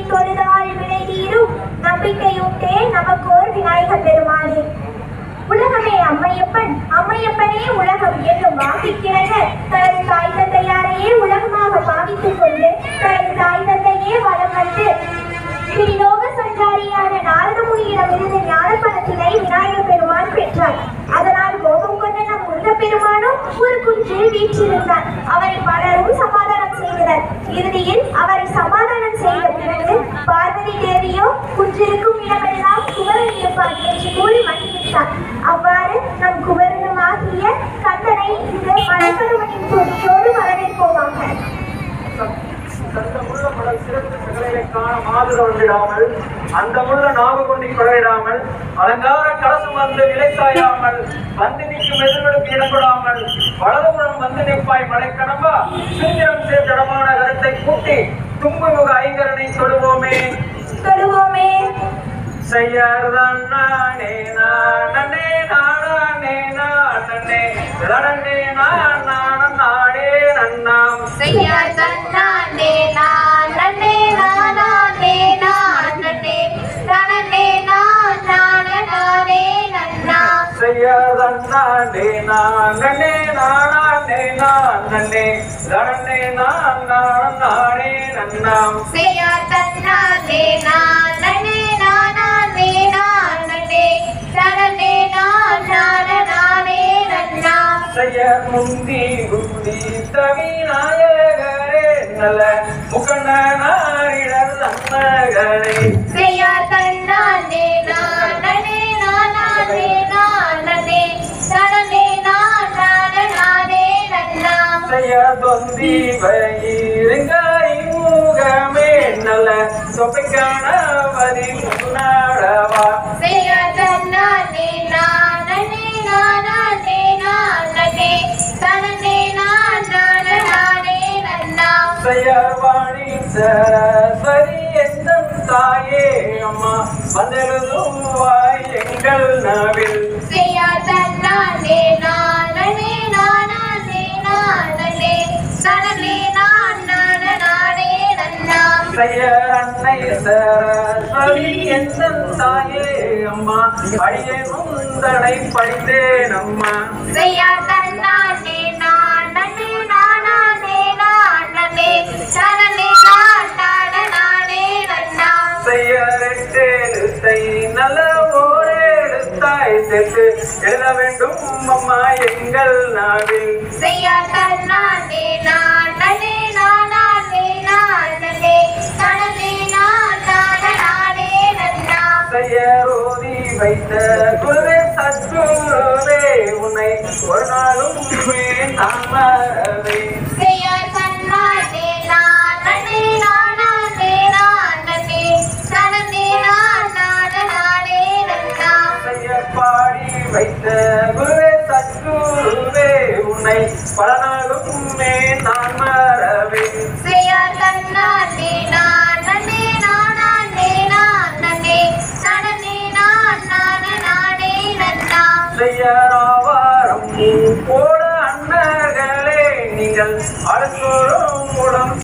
தொழுதால் வினை தீரும் நம்பிக்கையுட்டே நமக்கோர் விநாயகர் பெருமானே உலகமே அம்மையப்பன் அம்மையப்பனே உலகம் என்னும் வாக்கிக்கிறன தனது தாய் தந்தையாரையே உலகமாக பாவித்துக் கொண்டு தனது தாய் தந்தையே வலம் வந்து திரிலோக சஞ்சாரியான நாரத முனியிடமிருந்து ஞானப்பணத்தினை விநாயகர் பெருமான் பெற்றார் அதனால் கோபம் கொண்ட நம் முருகப் பெருமானும் ஒரு குன்றில் வீற்றிருந்தார் அவரை பலரும் சமாதானம் செய்தனர் இறுதியில் அவரை சமாதானம் செய்த பிறகு பார்வதி தேவியோ குன்றிருக்கும் இடமெல்லாம் குமரன் இருப்பார் என்று கூறி மன்னித்தார் அவ்வாறு நம் குமரனுமாகிய கந்தனை இந்த மலைப்பருவனின் துணியோடு வரவேற்போமாக சந்தமுள்ள மலர் சிறப்பு சகலைகளை காண மாதுரம் விடாமல் அந்த முள்ள நாவு கொண்டி குறையிடாமல் அலங்கார கலசம் வந்து நிலை சாயாமல் வந்து நிற்கும் எதிர்வெடுப்பு இடப்படாமல் வலதுபுறம் வந்து நிற்பாய் மலை கடம்பா சுந்திரம் சேர்ந்தடமான கருத்தை கூட்டி தும்புமுக ஐங்கரனை தொடுவோமே தொடுவோமே செய்யறதான் நானே நானே நானே நானே நடனே நான் நானும் நாடே நன்னாம் செய்யார் தன்னானே நானே நானே நானே நானே நான் நானே நன்னா செய்யறதான் நானே நானே நானே நானே நடனே நான் நானும் நாடே நன்னாம் செய்யார் தன்னானே நானே நானே நானே நானே நான் நானே நன்னா செய்ய முந்தி குந்தி தவி நாயகரே நல்ல முக்கண்ணனாரிடர் நன்னகரே செய்யார் தன்னானே நானே நானே நானே நானே நான் நானே நன்னா செய்ய தொந்தி பயிருங்காரி மூகமே நல்ல சொப்பைக்கானவரி முன்னாடவா செய்யார் தன்னானே நானே நானே நானே நானே நான் நானே நன்னா செய்யவாணி சரஸ்வதி எந்தம் தாயே அம்மா வந்தெழுதுவாய் எங்கள் நவில் செய்யார் தன்னானே நானே நானே நானே நானே நான் நானே நன்னா செய்ய அன்னை சரஸ்வதி எந்தம் தாயே அம்மா அடியே முந்தனை படித்தேன் அம்மா செய்யார் தன்னானே நானே நானே நானே நானே நான் நானே நன்னா செய்ய ரெட்டு எழுத்தை நல்ல ஓர் எழுத்தாய் சேர்த்து எழுத வேண்டும் அம்மா எங்கள் நாவில் செய்யார் தன்னானே நானே நானே நானே நானே நான் நானே நன்னா செய்யரோதி வைத்த குருவே சத்குருவே உன்னை ஒரு நாளும் நான் மறவே செய்யார் தன்னானே நானே நானே நானே நானே நான் நானே நன்னா செய்ய பாடி வைத்த குருவே சத்குருவே உன்னை பல நாளும் நான் மறவே செய்யார் தன்னானே நானே நானே நானே நானே நான் நானே நன்னா செய்யராவாரம் போல அண்ணர்களே நீங்கள் அரசோடும்